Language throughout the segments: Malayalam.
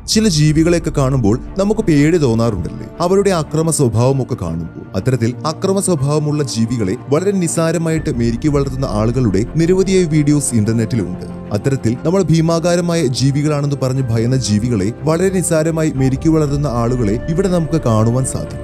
ചില ജീവികളെയൊക്കെ കാണുമ്പോൾ നമുക്ക് പേടി തോന്നാറുണ്ടല്ലേ അവരുടെ അക്രമ സ്വഭാവമൊക്കെ കാണുമ്പോൾ അത്തരത്തിൽ അക്രമ സ്വഭാവമുള്ള ജീവികളെ വളരെ നിസാരമായിട്ട് മെരുക്കി വളർത്തുന്ന ആളുകളുടെ നിരവധിയായ വീഡിയോസ് ഇന്റർനെറ്റിലുണ്ട് അത്തരത്തിൽ നമ്മൾ ഭീമാകാരമായ ജീവികളാണെന്ന് പറഞ്ഞ് ഭയന്ന ജീവികളെ വളരെ നിസാരമായി മെരുക്കി വളർത്തുന്ന ആളുകളെ ഇവിടെ നമുക്ക് കാണുവാൻ സാധിക്കും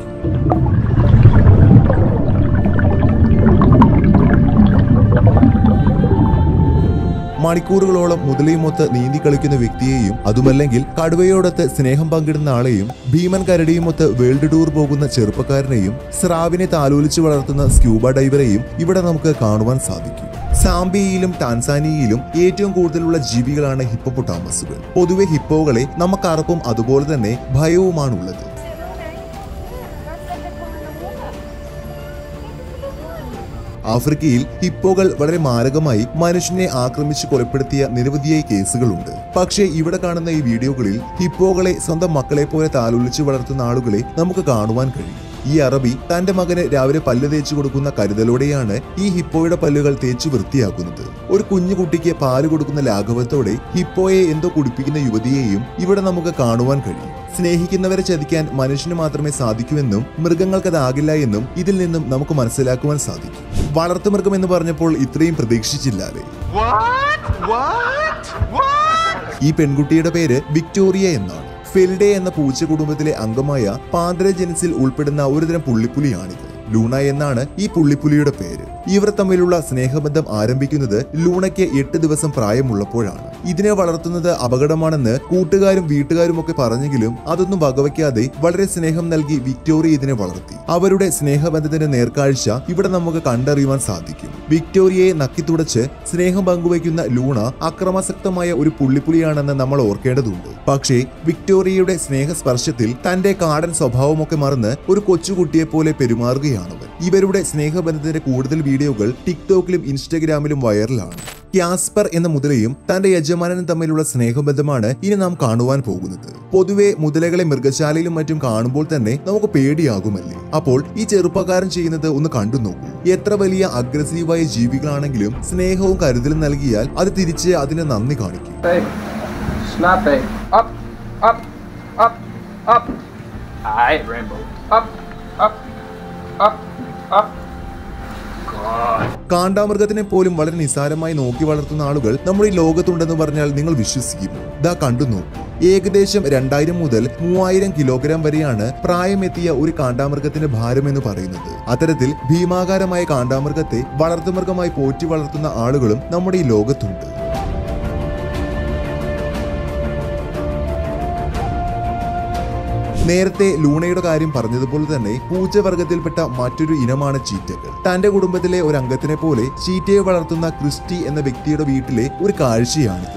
മണിക്കൂറുകളോളം മുതലയുമൊത്ത് നീന്തി കളിക്കുന്ന വ്യക്തിയെയും അതുമല്ലെങ്കിൽ കടുവയോടൊത്ത് സ്നേഹം പങ്കിടുന്ന ആളെയും ഭീമൻ കരടിയുമൊത്ത് വേൾഡ് ടൂർ പോകുന്ന ചെറുപ്പക്കാരനെയും സ്രാവിനെ താലോലിച്ച് വളർത്തുന്ന സ്ക്യൂബ ഡൈവറെയും ഇവിടെ നമുക്ക് കാണുവാൻ സാധിക്കും സാംബിയയിലും ടാൻസാനിയയിലും ഏറ്റവും കൂടുതലുള്ള ജീവികളാണ് ഹിപ്പോപ്പൊട്ടാമസുകൾ പൊതുവെ ഹിപ്പോകളെ നമുക്ക് അറപ്പും അതുപോലെ തന്നെ ഭയവുമാണുള്ളത് ആഫ്രിക്കയിൽ ഹിപ്പോകൾ വളരെ മാരകമായി മനുഷ്യനെ ആക്രമിച്ച് കൊലപ്പെടുത്തിയ നിരവധിയായ കേസുകളുണ്ട് പക്ഷേ ഇവിടെ കാണുന്ന ഈ വീഡിയോകളിൽ ഹിപ്പോകളെ സ്വന്തം മക്കളെ പോലെ താലോലിച്ച് വളർത്തുന്ന ആളുകളെ നമുക്ക് കാണുവാൻ കഴിയും ഈ അറബി തന്റെ മകന് രാവിലെ പല്ല് തേച്ചു കൊടുക്കുന്ന കരുതലോടെയാണ് ഈ ഹിപ്പോയുടെ പല്ലുകൾ തേച്ചു വൃത്തിയാക്കുന്നത് ഒരു കുഞ്ഞു കുട്ടിക്ക് പാല് കൊടുക്കുന്ന ലാഘവത്തോടെ ഹിപ്പോയെ എന്തോ കുടിപ്പിക്കുന്ന യുവതിയെയും ഇവിടെ നമുക്ക് കാണുവാൻ കഴിയും സ്നേഹിക്കുന്നവരെ ചതിക്കാൻ മനുഷ്യന് മാത്രമേ സാധിക്കൂവെന്നും മൃഗങ്ങൾക്കതാകില്ല എന്നും ഇതിൽ നിന്നും നമുക്ക് മനസ്സിലാക്കുവാൻ സാധിക്കും വളർത്തുമൃഗം എന്ന് പറഞ്ഞപ്പോൾ ഇത്രയും പ്രതീക്ഷിച്ചില്ലാതെ What? What? What? ഈ പെൺകുട്ടിയുടെ പേര് വിക്ടോറിയ എന്നാണ് ഫെൽഡെ എന്ന പൂച്ച കുടുംബത്തിലെ അംഗമായ പാന്തരജനസിൽ ഉൾപ്പെടുന്ന ഒരുതരം പുള്ളിപ്പുലിയാണിത് ലൂണ എന്നാണ് ഈ പുള്ളിപ്പുലിയുടെ പേര് ഇവർ തമ്മിലുള്ള സ്നേഹബന്ധം ആരംഭിക്കുന്നത് ലൂണയ്ക്ക് എട്ട് ദിവസം പ്രായമുള്ളപ്പോഴാണ് ഇതിനെ വളർത്തുന്നത് അപകടമാണെന്ന് കൂട്ടുകാരും വീട്ടുകാരും ഒക്കെ പറഞ്ഞെങ്കിലും അതൊന്നും വകവയ്ക്കാതെ വളരെ സ്നേഹം നൽകി വിക്ടോറിയ ഇതിനെ വളർത്തി അവരുടെ സ്നേഹബന്ധത്തിന്റെ നേർക്കാഴ്ച ഇവിടെ നമുക്ക് കണ്ടറിയുവാൻ സാധിക്കും വിക്ടോറിയയെ നക്കിത്തുടച്ച് സ്നേഹം പങ്കുവയ്ക്കുന്ന ലൂണ അക്രമാസക്തമായ ഒരു പുള്ളിപ്പുലിയാണെന്ന് നമ്മൾ ഓർക്കേണ്ടതുണ്ട് പക്ഷേ വിക്ടോറിയയുടെ സ്നേഹസ്പർശത്തിൽ തന്റെ കാടൻ സ്വഭാവമൊക്കെ മറന്ന് ഒരു കൊച്ചുകുട്ടിയെ പോലെ പെരുമാറുകയാണവൻ ഇവരുടെ സ്നേഹബന്ധത്തിന്റെ കൂടുതൽ വീഡിയോകൾ ടിക്ടോക്കിലും ഇൻസ്റ്റഗ്രാമിലും വൈറലാണ് ക്യാസ്പർ എന്ന മുതലയും തന്റെ യജമാനനും തമ്മിലുള്ള സ്നേഹബന്ധമാണ് ഇനി നാം കാണുവാൻ പോകുന്നത് പൊതുവെ മുതലകളെ മൃഗശാലയിലും മറ്റും കാണുമ്പോൾ തന്നെ നമുക്ക് പേടിയാകുമല്ലേ അപ്പോൾ ഈ ചെറുപ്പക്കാരൻ ചെയ്യുന്നത് ഒന്ന് കണ്ടു നോക്കൂ എത്ര വലിയ അഗ്രസീവായ ജീവികളാണെങ്കിലും സ്നേഹവും കരുതലും നൽകിയാൽ അത് തിരിച്ച് അതിന് നന്ദി കാണിക്കും Babe. Snap babe. Up, up, up, up. Alright, Rainbow. Up, up, up, up. God. കാണ്ടാമൃഗത്തിനെ പോലും വളരെ നിസാരമായി നോക്കി വളർത്തുന്ന ആളുകൾ നമ്മുടെ ഈ ലോകത്തുണ്ടെന്ന് പറഞ്ഞാൽ നിങ്ങൾ വിശ്വസിക്കും ദാ കണ്ടു നോക്കൂ ഏകദേശം രണ്ടായിരം മുതൽ മൂവായിരം കിലോഗ്രാം വരെയാണ് പ്രായമെത്തിയ ഒരു കാണ്ടാമൃഗത്തിന്റെ ഭാരം എന്ന് പറയുന്നത് അത്തരത്തിൽ ഭീമാകാരമായ കാണ്ടാമൃഗത്തെ വളർത്തുമൃഗമായി പോറ്റി വളർത്തുന്ന ആളുകളും നമ്മുടെ ഈ ലോകത്തുണ്ട് നേരത്തെ ലൂണയുടെ കാര്യം പറഞ്ഞതുപോലെ തന്നെ പൂച്ചവർഗത്തിൽപ്പെട്ട മറ്റൊരു ഇനമാണ് ചീറ്റകൾ തന്റെ കുടുംബത്തിലെ ഒരു അംഗത്തിനെ പോലെ ചീറ്റയെ വളർത്തുന്ന ക്രിസ്റ്റി എന്ന വ്യക്തിയുടെ വീട്ടിലെ ഒരു കാഴ്ചയാണിത്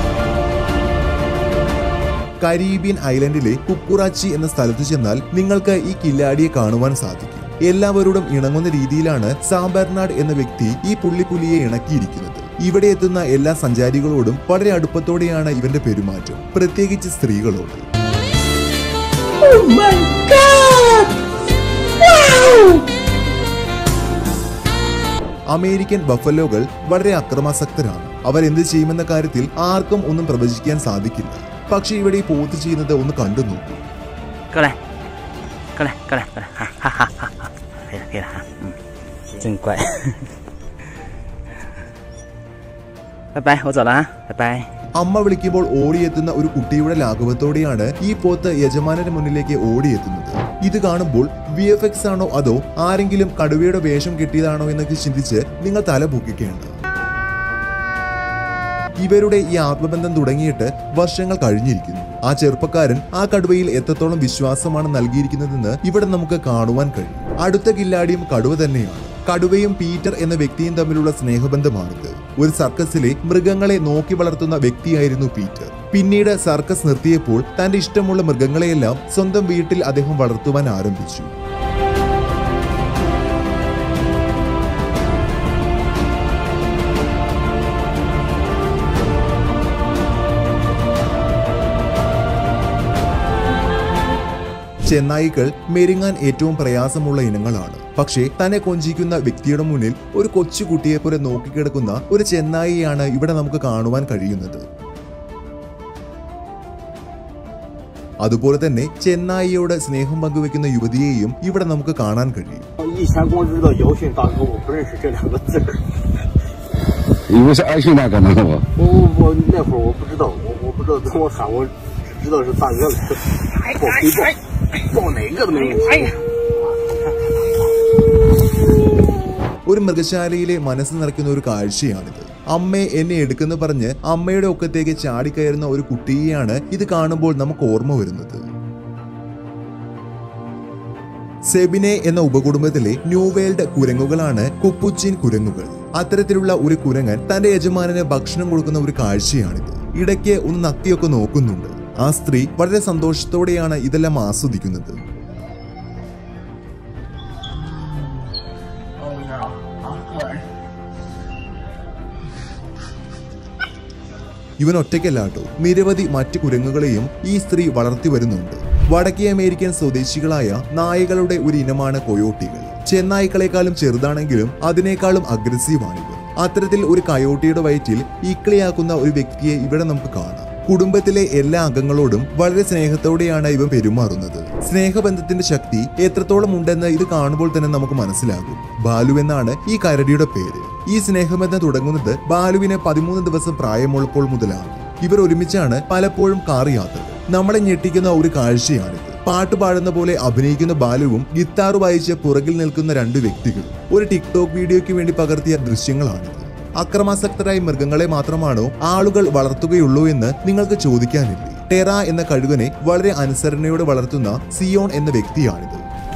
കരീബിയൻ ഐലൻഡിലെ കുക്കുറാച്ചി എന്ന സ്ഥലത്ത് ചെന്നാൽ നിങ്ങൾക്ക് ഈ കില്ലാടിയെ കാണുവാൻ സാധിക്കും എല്ലാവരോടും ഇണങ്ങുന്ന രീതിയിലാണ് സാംബർനാഡ് എന്ന വ്യക്തി ഈ പുള്ളിപ്പുലിയെ ഇണക്കിയിരിക്കുന്നത് ഇവിടെ എത്തുന്ന എല്ലാ സഞ്ചാരികളോടും വളരെ അടുപ്പത്തോടെയാണ് ഇവന്റെ പെരുമാറ്റം പ്രത്യേകിച്ച് സ്ത്രീകളോട് Oh my god! Wow! American ബഫലോകൾ വളരെ അക്രമാസക്തരാണ് അവർ എന്ത് ചെയ്യുമെന്ന കാര്യത്തിൽ ആർക്കും ഒന്നും പ്രവചിക്കാൻ സാധിക്കില്ല പക്ഷെ ഇവിടെ ഈ പോത്ത് ചെയ്യുന്നത് ഒന്ന് കണ്ടു നോക്കൂ 过来，过来，过来，过来，哈哈哈哈哈！可以了，可以了哈，嗯，真乖。拜拜，我走了啊，拜拜。 അമ്മ വിളിക്കുമ്പോൾ ഓടിയെത്തുന്ന ഒരു കുട്ടിയുടെ ലാഘവത്തോടെയാണ് ഈ പോത്ത് യജമാനന്റെ മുന്നിലേക്ക് ഓടിയെത്തുന്നത് ഇത് കാണുമ്പോൾ വി എഫ് എക്സ് ആണോ അതോ ആരെങ്കിലും കടുവയുടെ വേഷം കെട്ടിയതാണോ എന്നൊക്കെ ചിന്തിച്ച് നിങ്ങൾ തല പൊക്കിക്കേണ്ട ഇവരുടെ ഈ ആത്മബന്ധം തുടങ്ങിയിട്ട് വർഷങ്ങൾ കഴിഞ്ഞിരിക്കുന്നു ആ ചെറുപ്പക്കാരൻ ആ കടുവയിൽ എത്രത്തോളം വിശ്വാസമാണ് നൽകിയിരിക്കുന്നതെന്ന് ഇവിടെ നമുക്ക് കാണുവാൻ കഴിയും അടുത്ത കില്ലാടിയും കടുവ തന്നെയാണ് കടുവയും പീറ്റർ എന്ന വ്യക്തിയും തമ്മിലുള്ള സ്നേഹബന്ധമാണിത് ഒരു സർക്കസിലെ മൃഗങ്ങളെ നോക്കി വളർത്തുന്ന വ്യക്തിയായിരുന്നു പീറ്റർ പിന്നീട് സർക്കസ് നിർത്തിയപ്പോൾ തന്റെ ഇഷ്ടമുള്ള മൃഗങ്ങളെയെല്ലാം സ്വന്തം വീട്ടിൽ അദ്ദേഹം വളർത്തുവാൻ ആരംഭിച്ചു ചെന്നായികൾ മെരുങ്ങാൻ ഏറ്റവും പ്രയാസമുള്ള ഇനങ്ങളാണ് പക്ഷേ തന്നെ കൊഞ്ചിക്കുന്ന വ്യക്തിയുടെ മുന്നിൽ ഒരു കൊച്ചുകുട്ടിയെ പോലെ നോക്കിക്കിടക്കുന്ന ഒരു ചെന്നായിയാണ് ഇവിടെ നമുക്ക് കാണുവാൻ കഴിയുന്നത് അതുപോലെ തന്നെ ചെന്നായിയോട് സ്നേഹം പങ്കുവെക്കുന്ന യുവതിയെയും ഇവിടെ നമുക്ക് കാണാൻ കഴിയും 以前光知道姚迅大哥，我不认识这两个字儿。 以为是爱信大哥呢，我。 我我我那会儿我不知道，我我不知道怎么喊，我只知道是大哥来的。报黑报，报哪个都没用。哎呀， ഒരു മൃഗശാലയിലെ മനസ്സ് നിറയ്ക്കുന്ന ഒരു കാഴ്ചയാണിത് അമ്മേ എന്നെ എടുക്കെന്ന് പറഞ്ഞ് അമ്മയുടെ ഒക്കത്തേക്ക് ചാടിക്കയറുന്ന ഒരു കുട്ടിയെയാണ് ഇത് കാണുമ്പോൾ നമുക്ക് ഓർമ്മ വരുന്നത് സെബിനെ എന്ന ഉപകുടുംബത്തിലെ ന്യൂവേൽഡ് കുരങ്ങുകളാണ് കുപ്പുച്ചിൻ കുരങ്ങുകൾ അത്തരത്തിലുള്ള ഒരു കുരങ്ങൻ തന്റെ യജമാനന് ഭക്ഷണം കൊടുക്കുന്ന ഒരു കാഴ്ചയാണിത് ഇടയ്ക്ക് ഒന്ന് നക്കിയൊക്കെ നോക്കുന്നുണ്ട് ആ സ്ത്രീ വളരെ സന്തോഷത്തോടെയാണ് ഇതെല്ലാം ആസ്വദിക്കുന്നത് ഇവൻ ഒറ്റയ്ക്കല്ല കേട്ടോ നിരവധി മറ്റു കുരങ്ങുകളെയും ഈ സ്ത്രീ വളർത്തി വരുന്നുണ്ട് വടക്കേ അമേരിക്കൻ സ്വദേശികളായ നായകളുടെ ഒരു ഇനമാണ് കൊയോട്ടികൾ ചെന്നായ്ക്കളെക്കാളും ചെറുതാണെങ്കിലും അതിനേക്കാളും അഗ്രസീവാണിവർ അത്തരത്തിൽ ഒരു കയോട്ടിയുടെ വയറ്റിൽ ഇക്കിളിയാക്കുന്ന ഒരു വ്യക്തിയെ ഇവിടെ നമുക്ക് കാണാം കുടുംബത്തിലെ എല്ലാ അംഗങ്ങളോടും വളരെ സ്നേഹത്തോടെയാണ് ഇവൻ പെരുമാറുന്നത് സ്നേഹബന്ധത്തിന്റെ ശക്തി എത്രത്തോളം ഉണ്ടെന്ന് ഇത് കാണുമ്പോൾ തന്നെ നമുക്ക് മനസ്സിലാകും ബാലു എന്നാണ് ഈ കരടിയുടെ പേര് ഈ സ്നേഹബന്ധം തുടങ്ങുന്നത് ബാലുവിന് പതിമൂന്ന് ദിവസം പ്രായമുള്ളപ്പോൾ മുതലാണ് ഇവർ ഒരുമിച്ചാണ് പലപ്പോഴും കാർ യാത്രകൾ നമ്മളെ ഞെട്ടിക്കുന്ന ഒരു കാഴ്ചയാണിത് പാട്ട് പാടുന്ന പോലെ അഭിനയിക്കുന്ന ബാലുവും ഗിത്താർ വായിച്ച് പുറകിൽ നിൽക്കുന്ന രണ്ട് വ്യക്തികളും ഒരു ടിക്ടോക്ക് വീഡിയോയ്ക്ക് വേണ്ടി പകർത്തിയ ദൃശ്യങ്ങളാണിത് അക്രമാസക്തരായ മൃഗങ്ങളെ മാത്രമാണോ ആളുകൾ വളർത്തുകയുള്ളൂ എന്ന് നിങ്ങൾക്ക് ചോദിക്കാനില്ലേ ടെറ എന്ന കഴുകനെ വളരെ അനുസരണയോടെ വളർത്തുന്ന സിയോൺ എന്ന വ്യക്തിയാണിത്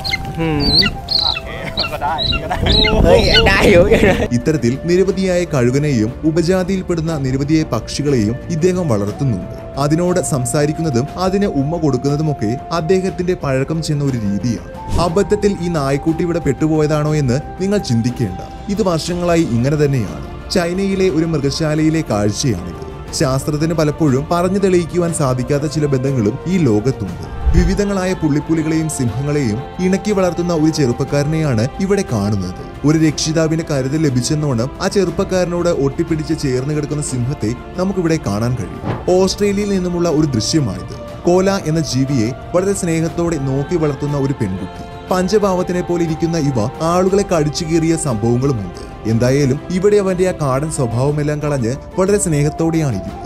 ഇത്തരത്തിൽ നിരവധിയായ കഴുകനെയും ഉപജാതിയിൽപ്പെടുന്ന നിരവധിയായ പക്ഷികളെയും ഇദ്ദേഹം വളർത്തുന്നുണ്ട് അതിനോട് സംസാരിക്കുന്നതും അതിന് ഉമ്മ കൊടുക്കുന്നതുമൊക്കെ അദ്ദേഹത്തിന്റെ പഴക്കം ചെന്ന ഒരു രീതിയാണ് അബദ്ധത്തിൽ ഈ നായ്ക്കുട്ടി ഇവിടെ പെട്ടുപോയതാണോ എന്ന് നിങ്ങൾ ചിന്തിക്കേണ്ട ഇത് വർഷങ്ങളായി ഇങ്ങനെ തന്നെയാണ് ചൈനയിലെ ഒരു മൃഗശാലയിലെ കാഴ്ചയാണിത് ശാസ്ത്രത്തിന് പലപ്പോഴും പറഞ്ഞു തെളിയിക്കുവാൻ സാധിക്കാത്ത ചില ബന്ധങ്ങളും ഈ ലോകത്തുണ്ട് വിവിധങ്ങളായ പുള്ളിപ്പുലികളെയും സിംഹങ്ങളെയും ഇണക്കി വളർത്തുന്ന ഒരു ചെറുപ്പക്കാരനെയാണ് ഇവിടെ കാണുന്നത് ഒരു രക്ഷിതാവിന് കരുതൽ ലഭിച്ചെന്നോണം ആ ചെറുപ്പക്കാരനോട് ഒട്ടിപ്പിടിച്ച് ചേർന്ന് കിടക്കുന്ന സിംഹത്തെ നമുക്കിവിടെ കാണാൻ കഴിയും ഓസ്ട്രേലിയയിൽ നിന്നുമുള്ള ഒരു ദൃശ്യമാണിത് കോല എന്ന ജീവിയെ വളരെ സ്നേഹത്തോടെ നോക്കി വളർത്തുന്ന ഒരു പെൺകുട്ടി പഞ്ചഭാവത്തിനെ പോലെ ഇരിക്കുന്ന ഇവ ആളുകളെ കടിച്ചു കീറിയ സംഭവങ്ങളുമുണ്ട് എന്തായാലും ഇവിടെ അവന്റെ ആ കാടൻ സ്വഭാവമെല്ലാം കളഞ്ഞ് വളരെ സ്നേഹത്തോടെയാണ് ഇരിക്കുന്നത്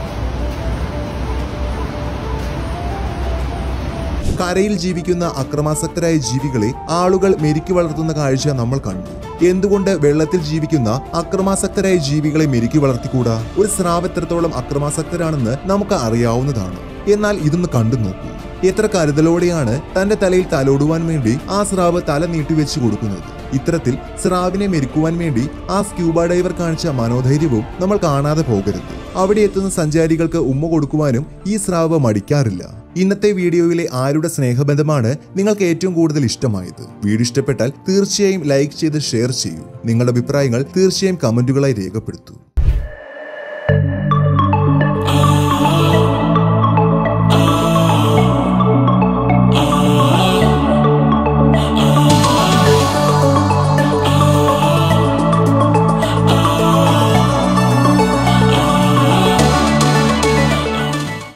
കരയിൽ ജീവിക്കുന്ന അക്രമാസക്തരായ ജീവികളെ ആളുകൾ മെരുക്കി വളർത്തുന്ന കാഴ്ച നമ്മൾ കണ്ടു എന്തുകൊണ്ട് വെള്ളത്തിൽ ജീവിക്കുന്ന അക്രമാസക്തരായ ജീവികളെ മെരുക്കി വളർത്തിക്കൂടാ ഒരു സ്രാവ് എത്രത്തോളം അക്രമാസക്തരാണെന്ന് നമുക്ക് അറിയാവുന്നതാണ് എന്നാൽ ഇതൊന്ന് കണ്ടു നോക്കൂ എത്ര കരുതലോടെയാണ് തന്റെ തലയിൽ തലോടുവാൻ വേണ്ടി ആ സ്രാവ് തല നീട്ടിവെച്ച് കൊടുക്കുന്നത് ഇത്തരത്തിൽ സ്രാവിനെ മെരുക്കുവാൻ വേണ്ടി ആ സ്ക്യൂബ ഡൈവർ കാണിച്ച മനോധൈര്യവും നമ്മൾ കാണാതെ പോകരുത് അവിടെ എത്തുന്ന സഞ്ചാരികൾക്ക് ഉമ്മ കൊടുക്കുവാനും ഈ സ്രാവ് മടിക്കാറില്ല ഇന്നത്തെ വീഡിയോയിലെ ആരുടെ സ്നേഹബന്ധമാണ് നിങ്ങൾക്ക് ഏറ്റവും കൂടുതൽ ഇഷ്ടമായത് വീഡിയോ ഇഷ്ടപ്പെട്ടാൽ തീർച്ചയായും ലൈക്ക് ചെയ്ത് ഷെയർ ചെയ്യൂ നിങ്ങളുടെ അഭിപ്രായങ്ങൾ തീർച്ചയായും കമന്റുകളായി രേഖപ്പെടുത്തൂ